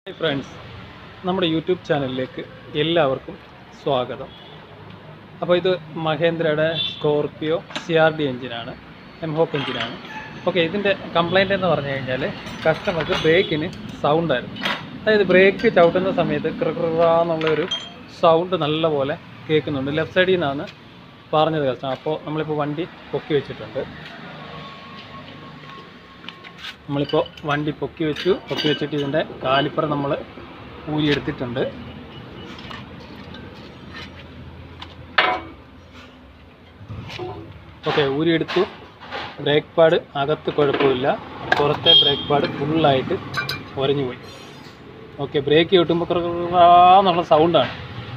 hi friends നമ്മുടെ YouTube ചാനലിലേക്ക് എല്ലാവർക്കും സ്വാഗതം അപ്പോൾ ഇത് മഹേന്ദ്രയുടെ സ്കോർപിയോ സി ആർ ഡി എഞ്ചിനാണ് എം ഹോപ്പ് എഞ്ചിനാണ് ഓക്കെ ഇതിൻ്റെ കംപ്ലൈൻറ്റ് എന്ന് പറഞ്ഞു കഴിഞ്ഞാൽ കസ്റ്റമർക്ക് ബ്രേക്കിന് സൗണ്ടായിരുന്നു അതായത് ബ്രേക്ക് ചവിട്ടുന്ന സമയത്ത് ക്രിക്രാന്നുള്ളൊരു സൗണ്ട് നല്ലപോലെ കേൾക്കുന്നുണ്ട് ലെഫ്റ്റ് സൈഡിൽ നിന്നാണ് പറഞ്ഞത് കസ്റ്റമർ അപ്പോൾ നമ്മളിപ്പോൾ വണ്ടി പൊക്കി വെച്ചിട്ടുണ്ട് നമ്മളിപ്പോൾ വണ്ടി പൊക്കി വെച്ചു പൊക്കി വെച്ചിട്ട് ഇതിൻ്റെ കാലിപ്പർ നമ്മൾ ഊരിയെടുത്തിട്ടുണ്ട് ഓക്കെ ഊരിയെടുത്തു ബ്രേക്ക് പാഡ് അകത്ത് കുഴപ്പമില്ല പുറത്തെ ബ്രേക്ക് പാഡ് ഫുള്ളായിട്ട് ഉരഞ്ഞു പോയി ഓക്കെ ബ്രേക്ക് കിട്ടുമ്പോൾ എന്നുള്ള സൗണ്ടാണ്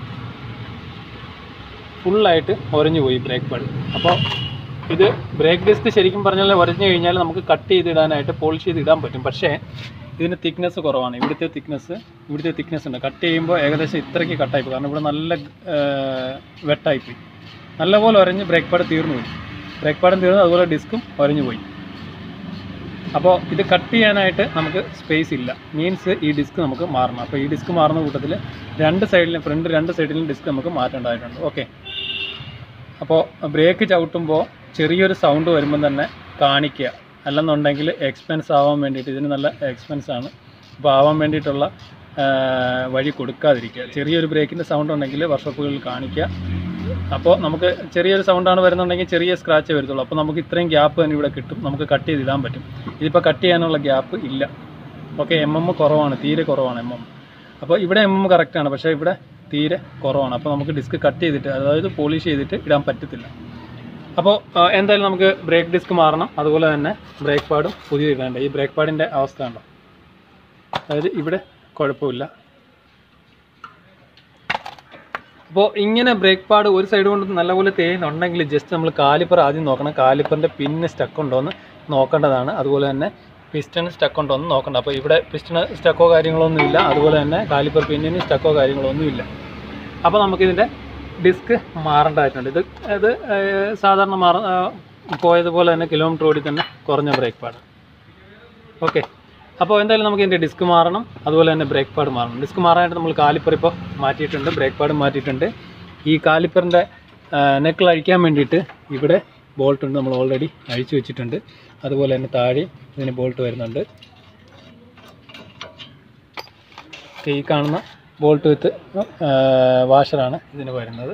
ഫുള്ളായിട്ട് ഉരഞ്ഞു പോയി ബ്രേക്ക് പാഡ് അപ്പോൾ ഇത് ബ്രേക്ക് ഡിസ്ക് ശരിക്കും പറഞ്ഞാൽ ഉരഞ്ഞു കഴിഞ്ഞാൽ നമുക്ക് കട്ട് ചെയ്തിടാനായിട്ട് പോളിഷ് ചെയ്ത് ഇടാൻ പറ്റും പക്ഷേ ഇതിന് തിക്നെസ് കുറവാണ് ഇവിടുത്തെ തിക്നെസ് ഇവിടുത്തെ തിക്നെസ് ഉണ്ട് കട്ട് ചെയ്യുമ്പോൾ ഏകദേശം ഇത്രയ്ക്ക് കട്ടായിപ്പോയി കാരണം ഇവിടെ നല്ല വെട്ടായിപ്പോയി നല്ലപോലെ ഉരഞ്ഞ് ബ്രേക്ക് പാഡ് തീർന്നു പോയി ബ്രേക്ക് പാഡും തീർന്നു അതുപോലെ ഡിസ്കും ഉരഞ്ഞു പോയി അപ്പോൾ ഇത് കട്ട് ചെയ്യാനായിട്ട് നമുക്ക് സ്പേസ് ഇല്ല മീൻസ് ഈ ഡിസ്ക് നമുക്ക് മാറണം അപ്പോൾ ഈ ഡിസ്ക് മാറുന്ന കൂട്ടത്തിൽ രണ്ട് സൈഡിലും ഫ്രണ്ട് രണ്ട് സൈഡിലും ഡിസ്ക് നമുക്ക് മാറ്റേണ്ടതായിട്ടുണ്ട് ഓക്കെ അപ്പോൾ ബ്രേക്ക് ചവിട്ടുമ്പോൾ ചെറിയൊരു സൗണ്ട് വരുമ്പം തന്നെ കാണിക്കുക അല്ലെന്നുണ്ടെങ്കിൽ എക്സ്പെൻസ് ആവാൻ വേണ്ടിയിട്ട് ഇതിന് നല്ല എക്സ്പെൻസ് ആണ് അപ്പോൾ ആവാൻ വേണ്ടിയിട്ടുള്ള ആ, വഴി കൊടുക്കാതിരിക്കുക ചെറിയൊരു ബ്രേക്കിൻ്റെ സൗണ്ട് ഉണ്ടെങ്കിൽ വർക്ക്ഷോപ്പുകളിൽ കാണിക്കുക അപ്പോൾ നമുക്ക് ചെറിയൊരു സൗണ്ടാണ് വരുന്നുണ്ടെങ്കിൽ ചെറിയ സ്ക്രാച്ച് വരത്തുള്ളൂ അപ്പോൾ നമുക്ക് ഇത്രയും ഗ്യാപ്പ് തന്നെ ഇവിടെ കിട്ടും നമുക്ക് കട്ട് ചെയ്തിടാൻ പറ്റും ഇതിപ്പോൾ കട്ട് ചെയ്യാനുള്ള ഗ്യാപ്പ് ഇല്ല ഓക്കെ എം എം കുറവാണ് തീരെ കുറവാണ് എം എം അപ്പോൾ ഇവിടെ എം എം കറക്റ്റാണ് പക്ഷേ ഇവിടെ തീരെ കുറവാണ് അപ്പോൾ നമുക്ക് ഡിസ്ക് കട്ട് ചെയ്തിട്ട് അതായത് പോളിഷ് ചെയ്തിട്ട് ഇടാൻ പറ്റത്തില്ല അപ്പോൾ ആ, എന്തായാലും നമുക്ക് ബ്രേക്ക് ഡിസ്ക് മാറണം അതുപോലെ തന്നെ ബ്രേക്ക് പാഡും പുതിയത് ഇടേണ്ട ഈ ബ്രേക്ക് പാഡിൻ്റെ അവസ്ഥ ഉണ്ടോ അതായത് ഇവിടെ കുഴപ്പമില്ല അപ്പോൾ ഇങ്ങനെ ബ്രേക്ക് പാഡ് ഒരു സൈഡ് കൊണ്ട് നല്ലപോലെ തേയുന്നുണ്ടെങ്കിൽ ജസ്റ്റ് നമ്മൾ കാലിപ്പർ ആദ്യം നോക്കണം കാലിപ്പറിൻ്റെ പിന്ന് സ്റ്റക്ക് ഉണ്ടോ എന്ന് നോക്കേണ്ടതാണ് അതുപോലെ തന്നെ പിസ്റ്റൺ സ്റ്റക്ക് ഉണ്ടോ എന്ന് നോക്കണ്ട അപ്പോൾ ഇവിടെ പിസ്റ്റൺ സ്റ്റക്കോ കാര്യങ്ങളോ ഒന്നും ഇല്ല അതുപോലെ തന്നെ കാലിപ്പർ പിന്നിന് സ്റ്റക്കോ കാര്യങ്ങളോ ഒന്നും ഇല്ല അപ്പോൾ നമുക്കിതിൻ്റെ ഡിസ്ക് മാറേണ്ടതായിട്ടുണ്ട് ഇത് ഇത് ഏഹ്, സാധാരണ മാറ ആ, പോയതുപോലെ തന്നെ കിലോമീറ്റർ ഓടി തന്നെ കുറഞ്ഞ ബ്രേക്ക് പാഡ് ഓക്കെ അപ്പോൾ എന്തായാലും നമുക്ക് ഇതിൻ്റെ ഡിസ്ക് മാറണം അതുപോലെ തന്നെ ബ്രേക്ക് പാഡ് മാറണം ഡിസ്ക് മാറാനായിട്ട് നമ്മൾ കാലിപ്പർ ഇപ്പോൾ മാറ്റിയിട്ടുണ്ട് ബ്രേക്ക് പാഡ് മാറ്റിയിട്ടുണ്ട് ഈ കാലിപ്പറിൻ്റെ നെക്കിൾ അഴിക്കാൻ വേണ്ടിയിട്ട് ഇവിടെ ബോൾട്ട് ഉണ്ട് നമ്മൾ ഓൾറെഡി അഴിച്ചു വെച്ചിട്ടുണ്ട് അതുപോലെ തന്നെ താഴെ ഇതിന് ബോൾട്ട് വരുന്നുണ്ട് ഓക്കെ, ഈ കാണുന്ന ബോൾട്ട് വിത്ത് വാഷറാണ് ഇതിന് വരുന്നത്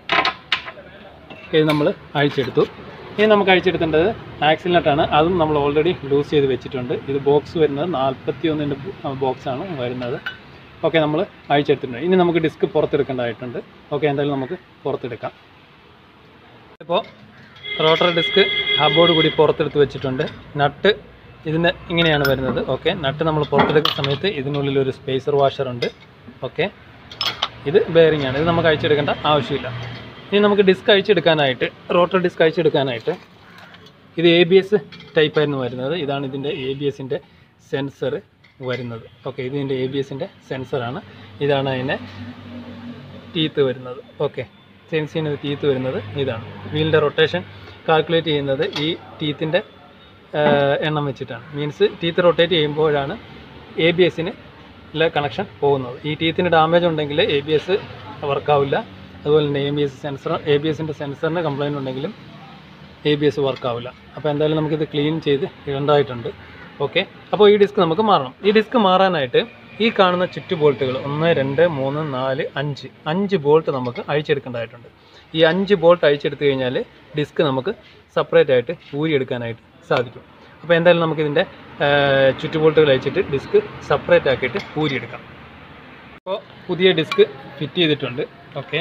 ഇത് നമ്മൾ അഴിച്ചെടുത്തു ഇനി നമുക്ക് അഴിച്ചെടുക്കേണ്ടത് ആക്സിൽ നട്ടാണ് അതും നമ്മൾ ഓൾറെഡി ലൂസ് ചെയ്ത് വെച്ചിട്ടുണ്ട് ഇത് ബോക്സ് വരുന്നത് നാൽപ്പത്തി ഒന്നിൻ്റെ ബോക്സാണ് വരുന്നത് ഓക്കെ നമ്മൾ അഴിച്ചെടുത്തിട്ടുണ്ട് ഇനി നമുക്ക് ഡിസ്ക് പുറത്തെടുക്കേണ്ടതായിട്ടുണ്ട് ഓക്കെ എന്തായാലും നമുക്ക് പുറത്തെടുക്കാം ഇപ്പോൾ റോട്ടർ ഡിസ്ക് ഹബോർഡ് കൂടി പുറത്തെടുത്ത് വെച്ചിട്ടുണ്ട് നട്ട് ഇതിന് ഇങ്ങനെയാണ് വരുന്നത് ഓക്കെ നട്ട് നമ്മൾ പുറത്തെടുക്കുന്ന സമയത്ത് ഇതിനുള്ളിൽ ഒരു സ്പേസർ വാഷർ ഉണ്ട് ഓക്കെ ഇത് ബെയറിംഗ് ആണ് ഇത് നമുക്ക് അഴിച്ചെടുക്കേണ്ട ആവശ്യമില്ല ഇനി നമുക്ക് ഡിസ്ക് അഴിച്ചെടുക്കാനായിട്ട് റോട്ടർ ഡിസ്ക് അഴിച്ചെടുക്കാനായിട്ട് ഇത് എ ബി എസ് ടൈപ്പായിരുന്നു വരുന്നത് ഇതാണ് ഇതിൻ്റെ എ ബി എസിൻ്റെ സെൻസർ വരുന്നത് ഓക്കെ ഇത് ഇതിൻ്റെ എ ബി എസിൻ്റെ സെൻസറാണ് ഇതാണ് അതിൻ്റെ ടീത്ത് വരുന്നത് ഓക്കെ സെൻസ് ചെയ്യുന്ന ടീത്ത് വരുന്നത് ഇതാണ് വീലിൻ്റെ റൊട്ടേഷൻ കാൽക്കുലേറ്റ് ചെയ്യുന്നത് ഈ ടീത്തിൻ്റെ എണ്ണം വെച്ചിട്ടാണ് മീൻസ് ടീത്ത് റൊട്ടേറ്റ് ചെയ്യുമ്പോഴാണ് എ ബി എസിന് കണക്ഷൻ പോകുന്നത് ഈ ടീത്തിന് ഡാമേജ് ഉണ്ടെങ്കിൽ എ ബി എസ് വർക്കാവില്ല അതുപോലെ തന്നെ A B S sensor A B എസിൻ്റെ സെൻസറിന് കംപ്ലൈൻറ്റ് ഉണ്ടെങ്കിലും എ ബി എസ് വർക്കാവില്ല അപ്പോൾ എന്തായാലും നമുക്കിത് ക്ലീൻ ചെയ്ത് ഇടേണ്ടതായിട്ടുണ്ട് ഓക്കെ അപ്പോൾ ഈ ഡിസ്ക് നമുക്ക് മാറണം ഈ ഡിസ്ക് മാറാനായിട്ട് ഈ കാണുന്ന ചുറ്റു ബോൾട്ടുകൾ ഒന്ന് രണ്ട് മൂന്ന് നാല് അഞ്ച് അഞ്ച് ബോൾട്ട് നമുക്ക് അഴിച്ചെടുക്കേണ്ടതായിട്ടുണ്ട് ഈ അഞ്ച് ബോൾട്ട് അഴിച്ചെടുത്ത് കഴിഞ്ഞാൽ ഡിസ്ക് നമുക്ക് സെപ്പറേറ്റ് ആയിട്ട് ഊരിയെടുക്കാനായിട്ട് സാധിക്കും അപ്പോൾ എന്തായാലും നമുക്കിതിൻ്റെ ചുറ്റു ബോൾട്ടുകൾ അഴിച്ചിട്ട് ഡിസ്ക് സെപ്പറേറ്റ് ആക്കിയിട്ട് ഊരിയെടുക്കാം അപ്പോൾ പുതിയ ഡിസ്ക് ഫിറ്റ് ചെയ്തിട്ടുണ്ട് ഓക്കെ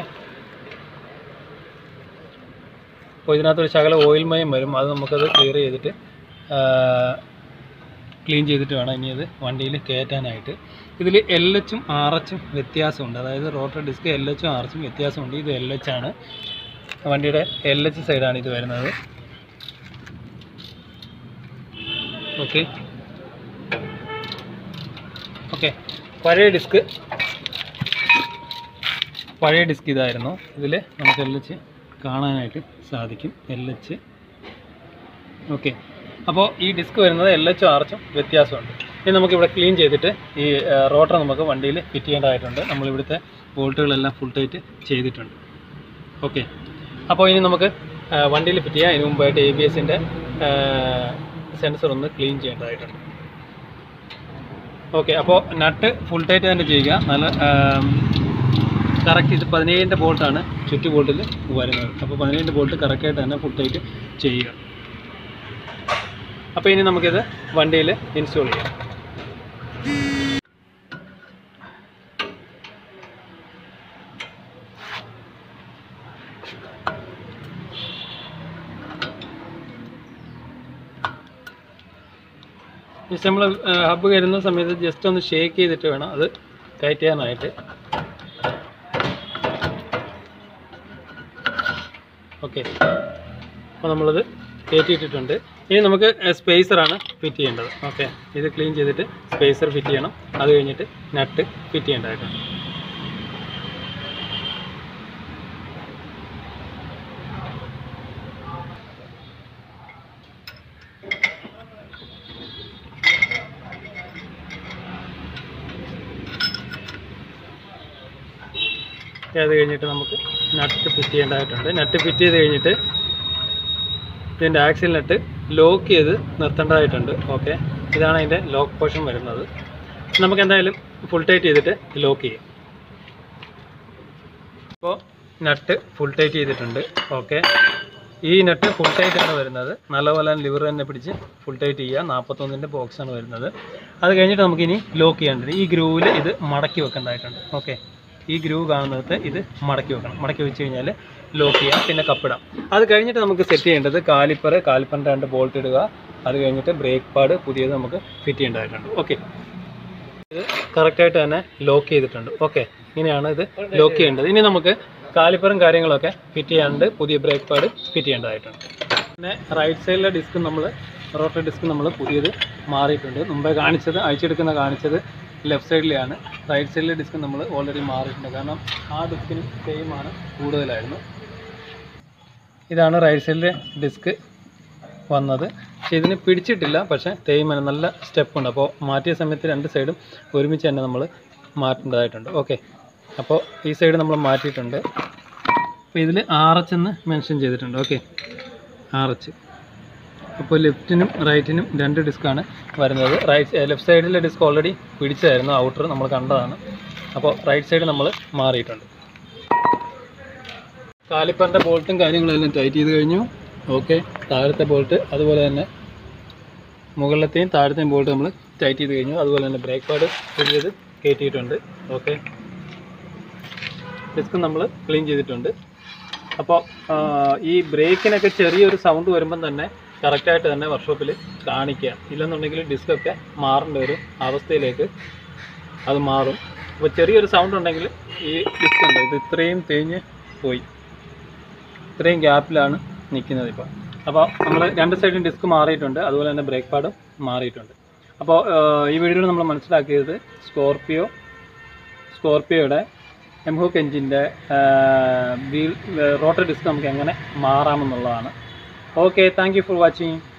അപ്പോൾ ഇതിനകത്തൊരു ശകല ഓയിൽ മയം വരും അത് നമുക്കത് ക്ലിയർ ചെയ്തിട്ട് ക്ലീൻ ചെയ്തിട്ട് വേണം ഇനി അത് വണ്ടിയിൽ കയറ്റാനായിട്ട് ഇതിൽ എൽ എച്ചും ആർ എച്ചും വ്യത്യാസമുണ്ട് അതായത് റോട്ടർ ഡിസ്ക് എൽ എച്ചും ആർ എച്ചും വ്യത്യാസമുണ്ട് ഇത് എൽ എച്ച് ആണ് വണ്ടിയുടെ എൽ എച്ച് സൈഡാണ് ഇത് വരുന്നത് ഓക്കെ ഓക്കെ പഴയ ഡിസ്ക് പഴയ ഡിസ്ക് ഇതായിരുന്നു ഇതിൽ നമുക്ക് എൽ എച്ച് കാണാനായിട്ട് സാധിക്കും എൽ എച്ച് ഓക്കെ അപ്പോൾ ഈ ഡിസ്ക് വരുന്നത് എൽ എച്ചും ആർ എച്ചും വ്യത്യാസമുണ്ട് ഇനി നമുക്കിവിടെ ക്ലീൻ ചെയ്തിട്ട് ഈ റോട്ടർ നമുക്ക് വണ്ടിയിൽ ഫിറ്റ് ചെയ്യേണ്ടതായിട്ടുണ്ട് നമ്മളിവിടുത്തെ ബോൾട്ടുകളെല്ലാം ഫുൾ ടൈറ്റ് ചെയ്തിട്ടുണ്ട് ഓക്കെ അപ്പോൾ ഇനി നമുക്ക് വണ്ടിയിൽ ഫിറ്റ് ചെയ്യാം അതിന് മുമ്പായിട്ട് എ ബി എസിൻ്റെ സെൻസർ ഒന്ന് ക്ലീൻ ചെയ്യേണ്ടതായിട്ടുണ്ട് ഓക്കെ അപ്പോൾ നട്ട് ഫുൾ ടൈറ്റ് തന്നെ ചെയ്യുക നല്ല കറക്റ്റ് ഇത് പതിനേഴിൻ്റെ ബോൾട്ടാണ് ചുറ്റു ബോൾട്ടിൽ വരുന്നത് അപ്പോൾ പതിനേഴിൻ്റെ ബോൾട്ട് കറക്റ്റായിട്ട് തന്നെ ഫുൾ ടൈറ്റ് ചെയ്യുക അപ്പോൾ ഇനി നമുക്കിത് വണ്ടിയിൽ ഇൻസ്റ്റാൾ ചെയ്യാം ജസ്റ്റ് നമ്മൾ ഹബ്ബ് കയറുന്ന സമയത്ത് ജസ്റ്റ് ഒന്ന് ഷേക്ക് ചെയ്തിട്ട് വേണം അത് കയറ്റ് ചെയ്യാനായിട്ട് ഓക്കെ അപ്പോൾ നമ്മളത് കയറ്റിയിട്ടിട്ടുണ്ട് ഇനി നമുക്ക് സ്പേസറാണ് ഫിറ്റ് ചെയ്യേണ്ടത് ഓക്കെ ഇത് ക്ലീൻ ചെയ്തിട്ട് സ്പേസർ ഫിറ്റ് ചെയ്യണം അത് കഴിഞ്ഞിട്ട് നട്ട് ഫിറ്റ് ചെയ്യേണ്ടതായിട്ടുണ്ട് അത് കഴിഞ്ഞിട്ട് നമുക്ക് നട്ട് ഫിറ്റ് ചെയ്യേണ്ടതായിട്ടുണ്ട് നട്ട് ഫിറ്റ് ചെയ്ത് കഴിഞ്ഞിട്ട് ഇതിൻ്റെ ആക്സിൽ നട്ട് ലോക്ക് ചെയ്ത് നിർത്തേണ്ടതായിട്ടുണ്ട് ഓക്കെ ഇതാണ് അതിൻ്റെ ലോക്ക് പോർഷൻ വരുന്നത് നമുക്ക് എന്തായാലും ഫുൾ ടൈറ്റ് ചെയ്തിട്ട് ലോക്ക് ചെയ്യാം ഇപ്പോൾ നട്ട് ഫുൾ ടൈറ്റ് ചെയ്തിട്ടുണ്ട് ഓക്കെ ഈ നട്ട് ഫുൾ ടൈറ്റ് ആണ് വരുന്നത് നല്ലപോലെ ലിവർ തന്നെ പിടിച്ച് ഫുൾ ടൈറ്റ് ചെയ്യുക നാൽപ്പത്തൊന്നിൻ്റെ ബോക്സാണ് വരുന്നത് അത് കഴിഞ്ഞിട്ട് നമുക്കിനി ലോക്ക് ചെയ്യേണ്ടത് ഈ ഗ്രൂവിൽ ഇത് മടക്കി വെക്കേണ്ടതായിട്ടുണ്ട് ഓക്കെ ഈ ഗ്രൂവ് കാണുന്നിടത്ത് ഇത് മടക്കി വെക്കണം മടക്കി വെച്ച് കഴിഞ്ഞാൽ ലോക്ക് ചെയ്യാം പിന്നെ കപ്പിടാം അത് കഴിഞ്ഞിട്ട് നമുക്ക് സെറ്റ് ചെയ്യേണ്ടത് കാലിപ്പർ കാലിപ്പറിൻ്റെ രണ്ട് ബോൾട്ട് ഇടുക അത് കഴിഞ്ഞിട്ട് ബ്രേക്ക് പാഡ് പുതിയത് നമുക്ക് ഫിറ്റ് ചെയ്യേണ്ടതായിട്ടുണ്ട് ഓക്കെ ഇത് കറക്റ്റായിട്ട് തന്നെ ലോക്ക് ചെയ്തിട്ടുണ്ട് ഓക്കെ ഇങ്ങനെയാണ് ഇത് ലോക്ക് ചെയ്യേണ്ടത് ഇനി നമുക്ക് കാലിപ്പറും കാര്യങ്ങളൊക്കെ ഫിറ്റ് ചെയ്യാണ്ട് പുതിയ ബ്രേക്ക് പാഡ് ഫിറ്റ് ചെയ്യേണ്ടതായിട്ടുണ്ട് പിന്നെ റൈറ്റ് സൈഡിലെ ഡിസ്ക് നമ്മൾ റോട്ടർ ഡിസ്ക് നമ്മൾ പുതിയത് മാറിയിട്ടുണ്ട് മുമ്പേ കാണിച്ചത് അയച്ചെടുക്കുന്ന കാണിച്ചത് ലെഫ്റ്റ് സൈഡിലെയാണ് റൈറ്റ് സൈഡിലെ ഡിസ്ക് നമ്മൾ ഓൾറെഡി മാറിയിട്ടുണ്ട് കാരണം ആ ഡിസ്കിന് സെയിമാണ് കൂടുതലായിരുന്നു ഇതാണ് റൈറ്റ് സൈഡിലെ ഡിസ്ക് വന്നത് പക്ഷേ ഇതിന് പിടിച്ചിട്ടില്ല പക്ഷേ തേയ്മാനം നല്ല സ്റ്റെപ്പ് ഉണ്ട് അപ്പോൾ മാറ്റിയ സമയത്ത് രണ്ട് സൈഡും ഒരുമിച്ച് തന്നെ നമ്മൾ മാറ്റേണ്ടതായിട്ടുണ്ട് ഓക്കെ അപ്പോൾ ഈ സൈഡ് നമ്മൾ മാറ്റിയിട്ടുണ്ട് അപ്പോൾ ഇതിൽ ആർ എച്ച് എന്ന് മെൻഷൻ ചെയ്തിട്ടുണ്ട് ഓക്കെ ആർ എച്ച് അപ്പോൾ ലെഫ്റ്റിനും റൈറ്റിനും രണ്ട് ഡിസ്ക്കാണ് വരുന്നത് റൈറ്റ് ലെഫ്റ്റ് സൈഡിലെ ഡിസ്ക് ഓൾറെഡി പിടിച്ചായിരുന്നു ഔട്ടർ നമ്മൾ കണ്ടതാണ് അപ്പോൾ റൈറ്റ് സൈഡ് നമ്മൾ മാറിയിട്ടുണ്ട് കാലിപ്പറിൻ്റെ ബോൾട്ടും കാര്യങ്ങളെല്ലാം ടൈറ്റ് ചെയ്ത് കഴിഞ്ഞു ഓക്കെ താഴത്തെ ബോൾട്ട് അതുപോലെ തന്നെ മുകളിലത്തെയും താഴത്തെയും ബോൾട്ട് നമ്മൾ ടൈറ്റ് ചെയ്ത് കഴിഞ്ഞു അതുപോലെ തന്നെ ബ്രേക്ക് പാഡ് പുതിയത് കയറ്റിയിട്ടുണ്ട് ഓക്കെ ഡിസ്ക് നമ്മൾ ക്ലീൻ ചെയ്തിട്ടുണ്ട് അപ്പോൾ ഈ ബ്രേക്കിനൊക്കെ ചെറിയൊരു സൗണ്ട് വരുമ്പം തന്നെ കറക്റ്റായിട്ട് തന്നെ വർക്ക്ഷോപ്പിൽ കാണിക്കുക ഇല്ലെന്നുണ്ടെങ്കിൽ ഡിസ്കൊക്കെ മാറേണ്ട ഒരു അവസ്ഥയിലേക്ക് അത് മാറും അപ്പോൾ ചെറിയൊരു സൗണ്ട് ഉണ്ടെങ്കിൽ ഈ ഡിസ്ക് ഉണ്ട് ഇത് ഇത്രയും തേഞ്ഞ് പോയി ഇത്രയും ഗ്യാപ്പിലാണ് നിൽക്കുന്നത് ഇപ്പോൾ അപ്പോൾ നമ്മൾ രണ്ട് സൈഡും ഡിസ്ക് മാറിയിട്ടുണ്ട് അതുപോലെ തന്നെ ബ്രേക്ക് പാഡും മാറിയിട്ടുണ്ട് അപ്പോൾ ഈ വീഡിയോയിൽ നമ്മൾ മനസ്സിലാക്കിയത് സ്കോർപ്പിയോ സ്കോർപ്പിയോയുടെ എംഹോക്ക് എഞ്ചിൻ്റെ വീൽ റോട്ടർ ഡിസ്ക് നമുക്ക് എങ്ങനെ മാറാമെന്നുള്ളതാണ് okay thank you for watching